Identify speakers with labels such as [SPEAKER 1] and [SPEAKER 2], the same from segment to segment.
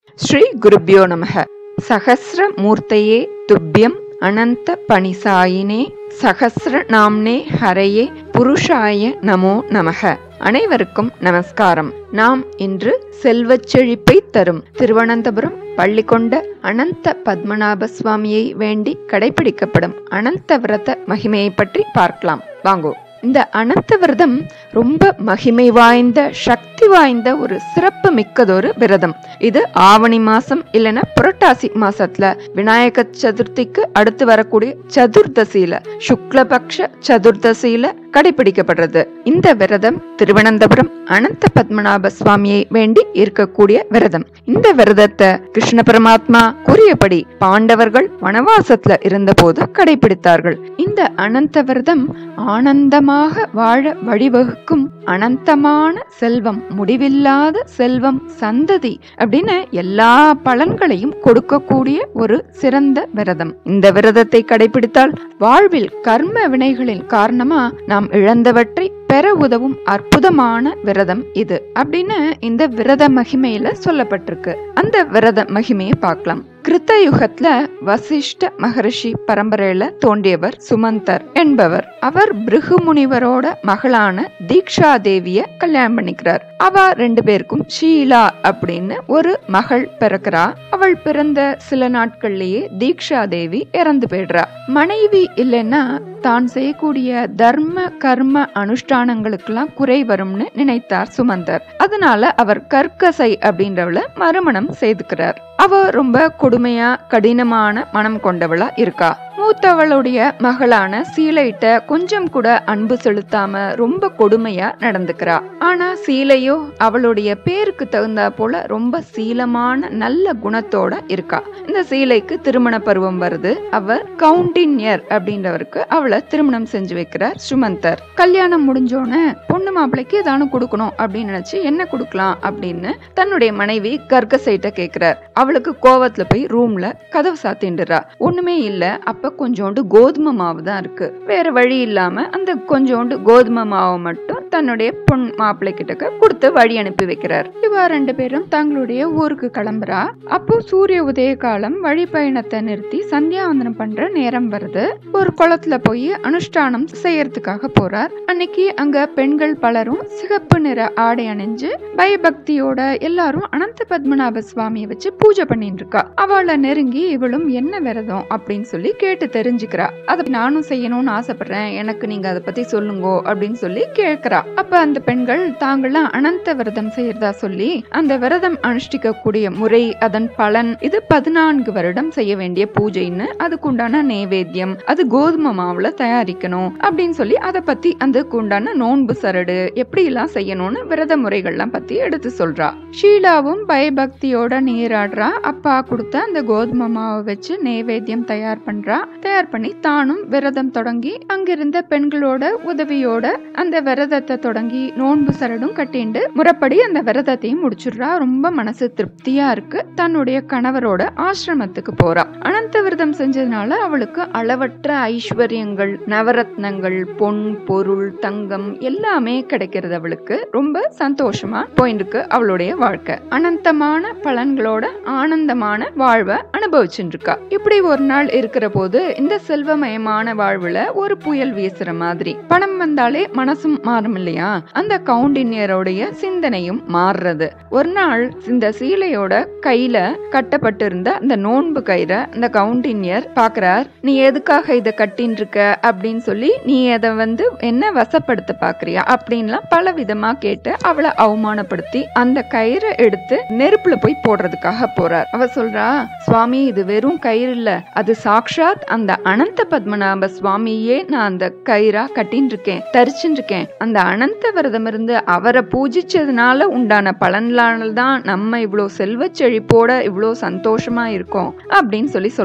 [SPEAKER 1] ಶ್ರೀ ಗುರುಭ್ಯೋ ನಮಃ ಸಹಸ್ರ ಮೂರ್ತಯೇ ತುಭ್ಯಂ ಅನಂತ பணிசாயினே சகஸ்ர நாம்னே ஹரையே புருஷாய நமோ நமக அனைவருக்கும் நமஸ்காரம் நாம் இன்று செல்வச் செழிப்பை தரும் திருவனந்தபுரம் பள்ளிகொண்ட அனந்த பத்மநாப சுவாமியை வேண்டி கடைபிடிக்கப்படும் அனந்த விரத மகிமையை பற்றி பார்க்கலாம் வாங்கோ இந்த அனந்த விரதம் ரொம்ப மகிமை வாய்ந்த சக்தி வாய்ந்த ஒரு சிறப்பு மிக்கதொரு விரதம் இது ஆவணி மாசம் இல்லைன்னா புரட்டாசி மாசத்துல விநாயக சதுர்த்திக்கு அடுத்து வரக்கூடிய சதுர்தசியில சுக்லபக்ஷ சதுர்தசியில கடைபிடிக்கப்படுறது இந்த விரதம் திருவனந்தபுரம் அனந்த பத்மநாப சுவாமியை வேண்டி இருக்கக்கூடிய விரதம் இந்த விரதத்தை கிருஷ்ண பரமாத்மா கூறியபடி பாண்டவர்கள் வனவாசத்துல இருந்தபோது கடைபிடித்தார்கள் இந்த அனந்த விரதம் ஆனந்தமாக வாழ வழிவகுக்கும் அனந்தமான செல்வம் முடிவில்லாத செல்வம் சந்ததி அப்படின்னு எல்லா பலன்களையும் கொடுக்கக்கூடிய ஒரு சிறந்த விரதம் இந்த விரதத்தை கடைபிடித்தால் வாழ்வில் கர்ம வினைகளின் காரணமா நாம் இழந்தவற்றை பெற உதவும் அற்புதமான விரதம் இது அப்படின்னு இந்த விரத மகிமையில சொல்லப்பட்டிருக்கு அந்த விரத மகிமையை பார்க்கலாம் கிருத்த யுகத்துல வசிஷ்ட மகரிஷி பரம்பரையில தோன்றியவர் சுமந்தர் என்பவர் அவர் பிருகு முனிவரோட மகளான தீக்ஷா தேவிய கல்யாணம் பண்ணிக்கிறார் அவ ரெண்டு பேருக்கும் ஷீலா அப்படின்னு ஒரு மகள் பிறக்கிறா அவள் பிறந்த சில நாட்கள்லயே தீக்ஷா தேவி இறந்து போயிடுறா மனைவி இல்லைன்னா தான் செய்யக்கூடிய தர்ம கர்ம அனுஷ்டானங்களுக்கெல்லாம் குறை வரும்னு நினைத்தார் சுமந்தர் அதனால அவர் கற்கசை அப்படின்றவள மறுமணம் செய்துக்கிறார் அவ ரொம்ப கொடுமையா கடினமான மனம் கொண்டவளா இருக்கா மூத்தவளுடைய மகளான சீலைட்ட கொஞ்சம் கூட அன்பு செலுத்தாம ரொம்ப கொடுமையா நடந்துக்கிறா ஆனா சீலையோ அவளுடைய பேருக்கு தகுந்தா போல ரொம்ப சீலமான நல்ல குணத்தோட இருக்கா இந்த சீலைக்கு திருமண பருவம் வருது அவர் கவுண்டின்யர் அப்படின்றவருக்கு அவளை திருமணம் செஞ்சு வைக்கிறார் சுமந்தர் கல்யாணம் முடிஞ்சோன்னு பொண்ணு மாப்பிள்ளைக்கு ஏதானும் கொடுக்கணும் அப்படின்னு நினைச்சு என்ன கொடுக்கலாம் அப்படின்னு தன்னுடைய மனைவி கர்கசைட்ட கேக்குறார் அவளுக்கு கோவத்துல போய் ரூம்ல கதவு சாத்திண்டுறா ஒண்ணுமே இல்ல அப்ப கொஞ்சோண்டு கோதுமை மாவு தான் இருக்கு வேற வழி இல்லாம அந்த கொஞ்சோண்டு கோதுமை மாவை மட்டும் தன்னுடைய பொன் மாப்பிள்ளை கிட்டக்க கொடுத்து வழி அனுப்பி வைக்கிறார் இவா ரெண்டு பேரும் தங்களுடைய ஊருக்கு கிளம்புறா அப்போ சூரிய உதய காலம் வழி பயணத்தை நிறுத்தி சந்தியாவந்தனம் பண்ற நேரம் வருது ஒரு குளத்துல போய் அனுஷ்டானம் செய்யறதுக்காக போறார் அன்னைக்கு அங்க பெண்கள் பலரும் சிகப்பு நிற ஆடை அணிஞ்சு பயபக்தியோட எல்லாரும் அனந்த பத்மநாப சுவாமியை வச்சு பூஜை பண்ணிட்டு இருக்கா அவளை நெருங்கி இவளும் என்ன விரதம் அப்படின்னு சொல்லி கேட்டு தெரிஞ்சுக்கிறா அதை நானும் செய்யணும்னு ஆசைப்படுறேன் எனக்கு நீங்க அதை பத்தி சொல்லுங்கோ அப்படின்னு சொல்லி கேட்கிறா அப்ப அந்த பெண்கள் தாங்களாம் அனந்த விரதம் செய்யறதா சொல்லி அந்த விரதம் அனுஷ்டிக்க கூடிய முறை அதன் பலன் இது பதினான்கு வருடம் செய்ய வேண்டிய பூஜைன்னு அதுக்கு உண்டான நைவேத்தியம் அது கோதுமை மாவுல தயாரிக்கணும் அப்படின்னு சொல்லி அதை பத்தி அதுக்கு உண்டான நோன்பு சரடு எப்படி எல்லாம் செய்யணும்னு விரத முறைகள்லாம் பத்தி எடுத்து சொல்றா ஷீலாவும் பயபக்தியோட நீராடுறா அப்பா கொடுத்த அந்த கோதுமை மாவை வச்சு நைவேத்தியம் தயார் பண்றா தயார் பண்ணி தானும் விரதம் தொடங்கி அங்கிருந்த பெண்களோட உதவியோட அந்த விரதத்தை தொடங்கி நோன்பு சரடும் கட்டிண்டு முறைப்படி அந்த விரதத்தையும் முடிச்சிடுறா ரொம்ப மனசு திருப்தியா இருக்கு தன்னுடைய கணவரோட ஆசிரமத்துக்கு போறா அனந்த விரதம் செஞ்சதுனால அவளுக்கு அளவற்ற ஐஸ்வர்யங்கள் நவரத்னங்கள் பொன் பொருள் தங்கம் எல்லாமே கிடைக்கிறது அவளுக்கு ரொம்ப சந்தோஷமா போயிருக்கு அவளுடைய வாழ்க்கை அனந்தமான பலன்களோட ஆனந்தமான வாழ்வை அனுபவிச்சுட்டு இருக்கா இப்படி ஒரு நாள் இருக்கிற போது இந்த செல்வமயமான வாழ்வுல ஒரு புயல் வீசுற மாதிரி பணம் வந்தாலே மனசும் மாறும் இல்லையா அந்த கவுண்டினியருடைய சிந்தனையும் மாறுறது ஒரு நாள் இந்த சீலையோட கையில கட்டப்பட்டிருந்த அந்த நோன்பு கயிறை அந்த கவுண்டினியர் பாக்குறார் நீ எதுக்காக இதை கட்டின்னு இருக்க அப்படின்னு சொல்லி நீ அதை வந்து என்ன வசப்படுத்த பாக்குறியா அப்படின்லாம் பல விதமா கேட்டு அவளை அவமானப்படுத்தி அந்த கயிறை எடுத்து நெருப்புல போய் போடுறதுக்காக போறார் அவ சொல்றா சுவாமி இது வெறும் கயிறு இல்ல அது சாக்ஷாத் அந்த அனந்த பத்மநாப சுவாமியே நான் அந்த கயிறா கட்டின்னு இருக்கேன் தரிச்சுட்டு இருக்கேன் அந்த அனந்த விரதம் இருந்து அவரை பூஜிச்சதுனால உண்டான பலன்லான தான் நம்ம இவ்வளோ செல்வ செழிப்போட இவ்வளோ சந்தோஷமா இருக்கோம் அப்படின்னு சொல்லி சொல்ற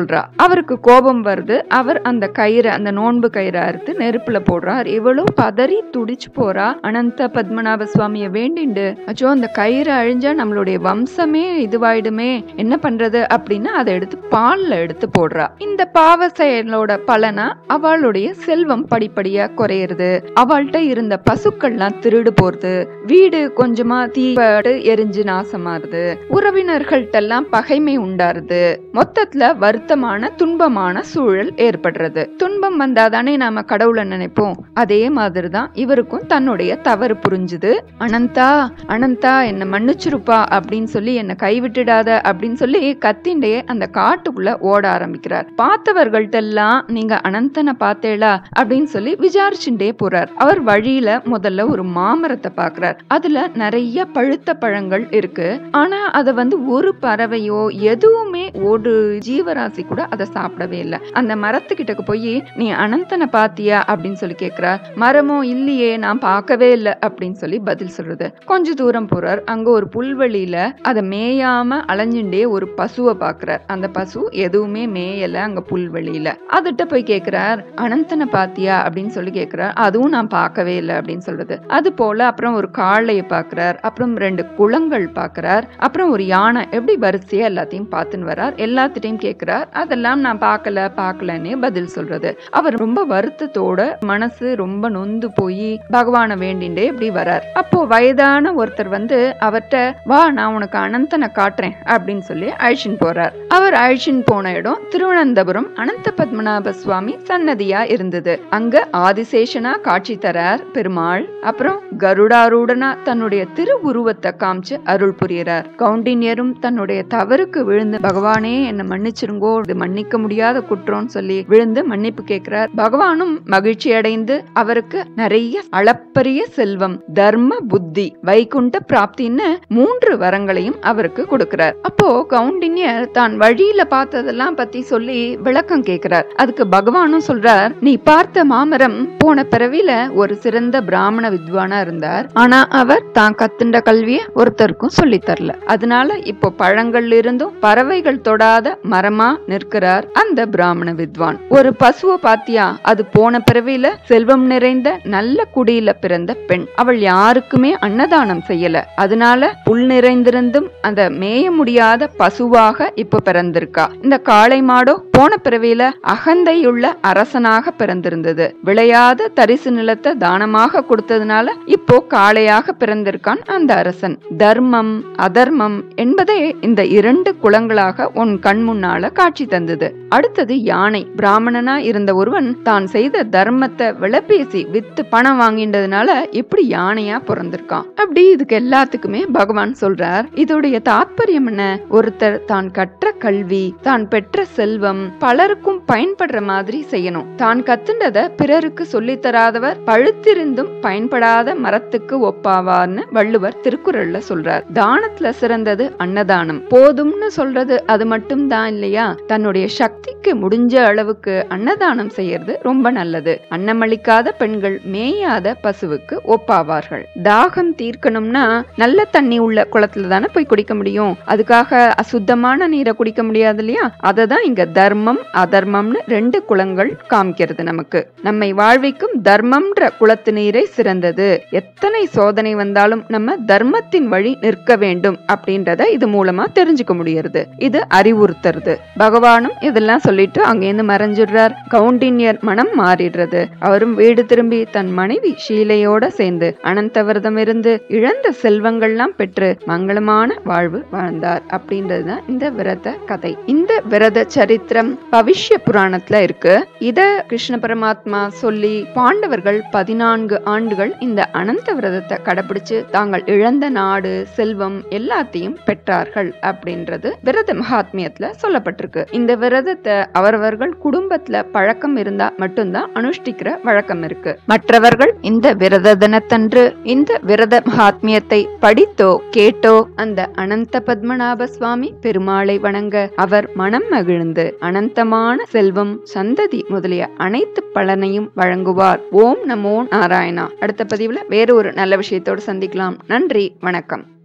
[SPEAKER 1] சொல்றா அவருக்கு கோபம் வருது அவர் அந்த கயிறை அந்த நோன்பு கயிறை அறுத்து நெருப்புல போடுறார் இவளும் பதறி துடிச்சு போறா அனந்த பத்மநாப சுவாமிய வேண்டிண்டு அச்சோ அந்த கயிறு அழிஞ்சா நம்மளுடைய வம்சமே இதுவாயிடுமே என்ன பண்றது அப்படின்னு அதை எடுத்து பால்ல எடுத்து போடுறா இந்த பாவ செயலோட பலனா அவளுடைய செல்வம் படிப்படியா குறையிறது அவள்கிட்ட இருந்த பசுக்கள்லாம் திருடு போறது வீடு கொஞ்சமா தீப்பட்டு எரிஞ்சு நாசமாறுது உறவினர்கள்ட்ட எல்லாம் பகைமை உண்டாருது மொத்தத்துல வருத்தமான துன்பமான சூழல் ஏற்படுறது துன்பம் வந்தாதானே நாம கடவுளை நினைப்போம் அதே மாதிரிதான் இவருக்கும் தன்னுடைய தவறு புரிஞ்சுது அனந்தா அனந்தா என்ன மன்னிச்சிருப்பா அப்படின்னு சொல்லி என்ன கைவிட்டுடாத அப்படின்னு சொல்லி கத்திண்டே அந்த காட்டுக்குள்ள ஓட ஆரம்பிக்கிறார் பார்த்தவர்கள்ட்ட எல்லாம் நீங்க அனந்தனை பார்த்தேளா அப்படின்னு சொல்லி விசாரிச்சுட்டே போறார் அவர் வழியில முதல்ல ஒரு மாமரத்தை பாக்குறார் அதுல நிறைய பழுத்த பழங்கள் இருக்கு ஆனா அதை வந்து ஒரு பறவையோ எதுவுமே ஒரு ஜீவராசி கூட அதை சாப்பிடவே இல்லை அந்த மரத்துக்கிட்ட போய் நீ அனந்தனை பாத்தியா அப்படின்னு சொல்லி கேக்குறார் மரமோ இல்லையே நான் பார்க்கவே இல்லை அப்படின்னு சொல்லி பதில் சொல்றது கொஞ்ச தூரம் போறார் அங்க ஒரு புல்வெளியில அதை மேயாம அலைஞ்சுட்டே ஒரு பசுவை பாக்குறார் அந்த பசு எதுவுமே மேயல அங்க புல்வெளியில அதுகிட்ட போய் கேக்குறார் அனந்தனை பாத்தியா அப்படின்னு சொல்லி கேக்குறார் அதுவும் நான் பார்க்கவே இல்லை அப்படின்னு சொல்றது அது போல அப்புறம் ஒரு காளையை பாக்குறார் அப்புறம் ரெண்டு குளங்கள் பாக்குறார் அப்புறம் ஒரு யானை எப்படி வரிசையா எல்லாத்தையும் பார்த்துன்னு வரார் எல்லாத்திட்டையும் கேக்குறார் அதெல்லாம் நான் பார்க்கல பார்க்கலன்னே பதில் சொல்றது அவர் ரொம்ப வருத்தத்தோட மனசு ரொம்ப நொந்து போய் பகவானை வேண்டிண்டே இப்படி வரார் அப்போ வயதான ஒருத்தர் வந்து அவர்கிட்ட வா நான் உனக்கு அனந்தனை காட்டுறேன் அப்படின்னு சொல்லி அழிச்சின் போறார் அவர் அழிச்சின் போன இடம் திருவனந்தபுரம் அனந்த பத்மநாப சுவாமி சன்னதியா இருந்தது அங்க ஆதிசேஷனா காட்சி தரார் பெருமாள் அப்புறம் கருடாரூடனா தன்னுடைய திருவுருவத்தை காமிச்சு அருள் புரியறார் கவுண்டினியரும் தன்னுடைய தவறுக்கு விழுந்து பகவானே என்ன மன்னிச்சிருங்கோ இது மன்னிக்க முடியாத குற்றம்னு சொல்லி விழுந்து மன்னிப்பு கேட்கிறார் பகவானும் மகிழ்ச்சி அடைந்து அவருக்கு நிறைய அளப்பரிய செல்வம் தர்ம புத்தி வைகுண்ட பிராப்தின்னு மூன்று வரங்களையும் அவருக்கு கொடுக்கிறார் அப்போ கவுண்டினியர் தான் வழியில பார்த்ததெல்லாம் பத்தி சொல்லி விளக்கம் கேட்கிறார் அதுக்கு பகவானும் சொல்றார் நீ பார்த்த மாமரம் போன பிறவில ஒரு சிறந்த பிராமண வித்வானா இருந்தார் ஆனா அவர் தான் கத்துண்ட கல்விய ஒருத்தருக்கும் சொல்லி தரல அதனால இப்போ பழங்கள்ல இருந்தும் பறவைகள் தொடாத மரமா நிற்கிறார் அந்த பிராமண வித்வான் ஒரு பசுவை பாத்தியா அது போன பிறவில செல்வம் நிறைந்த நல்ல குடியில பிறந்த பெண் அவள் யாருக்குமே அன்னதானம் செய்யல அதனால புல் நிறைந்திருந்தும் அந்த மேய முடியாத பசுவாக இப்ப பிறந்திருக்கா இந்த காளை மாடோ போன பிறவியில அகந்தையுள்ள அரசனாக பிறந்திருந்தது விளையாத தரிசு நிலத்தை தானமாக கொடுத்ததுனால இப்போ காளையாக பிறந்திருக்கான் அந்த அரசன் தர்மம் அதர்மம் என்பதே இந்த இரண்டு குளங்களாக உன் கண் முன்னால காட்சி தந்தது அடுத்தது யானை பிராமணனா இருந்த ஒருவன் தான் செய்த தர்மத்தை விளப்பேசி வித்து பணம் வாங்கின்றதுனால இப்படி யானையா பிறந்திருக்கான் அப்படி இதுக்கு எல்லாத்துக்குமே பகவான் சொல்றார் இதோடைய தாத்பரியம் என்ன ஒருத்தர் தான் கற்ற கல்வி தான் பெற்ற செல்வம் பலருக்கும் பயன்படுற மாதிரி செய்யணும் தான் கத்துண்டத பிறருக்கு சொல்லித் தராதவர் பழுத்திருந்தும் பயன்படாத மரத்துக்கு ஒப்பாவார்னு வள்ளுவர் திருக்குறள்ல சொல்றார் தானத்துல சிறந்தது அன்னதானம் போதும்னு சொல்றது அது மட்டும் தான் இல்லையா தன்னுடைய சக்திக்கு முடிஞ்ச அளவுக்கு அன்னதானம் செய்யறது ரொம்ப நல்லது அன்னமளிக்காத பெண்கள் மேயாத பசுவுக்கு ஒப்பாவார்கள் தாகம் தீர்க்கணும்னா நல்ல தண்ணி உள்ள குளத்துல தானே போய் குடிக்க முடியும் அதுக்காக அசுத்தமான நீரை குடிக்க முடியாது இல்லையா அதை தான் இங்க தர்மம் அதர்மம்னு ரெண்டு குளங்கள் காமிக்கிறது நமக்கு நம்மை வாழ்விக்கும் தர்மம்ன்ற குளத்து நீரே சிறந்தது எத்தனை சோதனை வந்தாலும் நம்ம தர்மத்தின் வழி நிற்க வேண்டும் அப்படின்றத இது மூலமா தெரிஞ்சுக்க முடியறது இது அறிவுறுத்துறது பகவானும் இதெல்லாம் சொல்லிட்டு அங்கேருந்து மறைஞ்சிடுறார் கவுண்டின்யர் மனம் மாறிடுறது அவரும் வீடு திரும்பி தன் மனைவி ஷீலையோட சேர்ந்து அனந்த விரதம் இருந்து இழந்த செல்வங்கள்லாம் பெற்று மங்களமான வாழ்வு வாழ்ந்தார் அப்படின்றதுதான் இந்த விரத கதை இந்த விரத சரித்திரம் பவிஷ்ய புராணத்துல இருக்கு இத கிருஷ்ண பரமாத்மா சொல்லி பாண்டவர்கள் பதினான்கு ஆண்டுகள் இந்த அனந்த விரதத்தை கடைபிடிச்சு தாங்கள் இழந்த நாடு செல்வம் எல்லாத்தையும் பெற்றார்கள் அப்படின்றது விரத மகாத்மியத்துல சொல்லப்பட்டிருக்கு இந்த விரதத்தை அவரவர்கள் குடும்பத்துல பழக்கம் இருந்தா மட்டும்தான் அனுஷ்டிக்கிற வழக்கம் இருக்கு மற்றவர்கள் இந்த விரத தினத்தன்று இந்த விரத மகாத்மியத்தை படித்தோ கேட்டோ அந்த அனந்த பத்மநாப சுவாமி பெருமாளை வணங்க அவர் மனம் மகிழ்ந்து அனந்தமான செல்வம் சந்ததி முதலிய அனைத்து பலனையும் வழங்குவார் ஓம் நமோ நாராயணா அடுத்த பதிவுல வேற ஒரு நல்ல விஷயத்தோடு சந்திக்கலாம் நன்றி வணக்கம்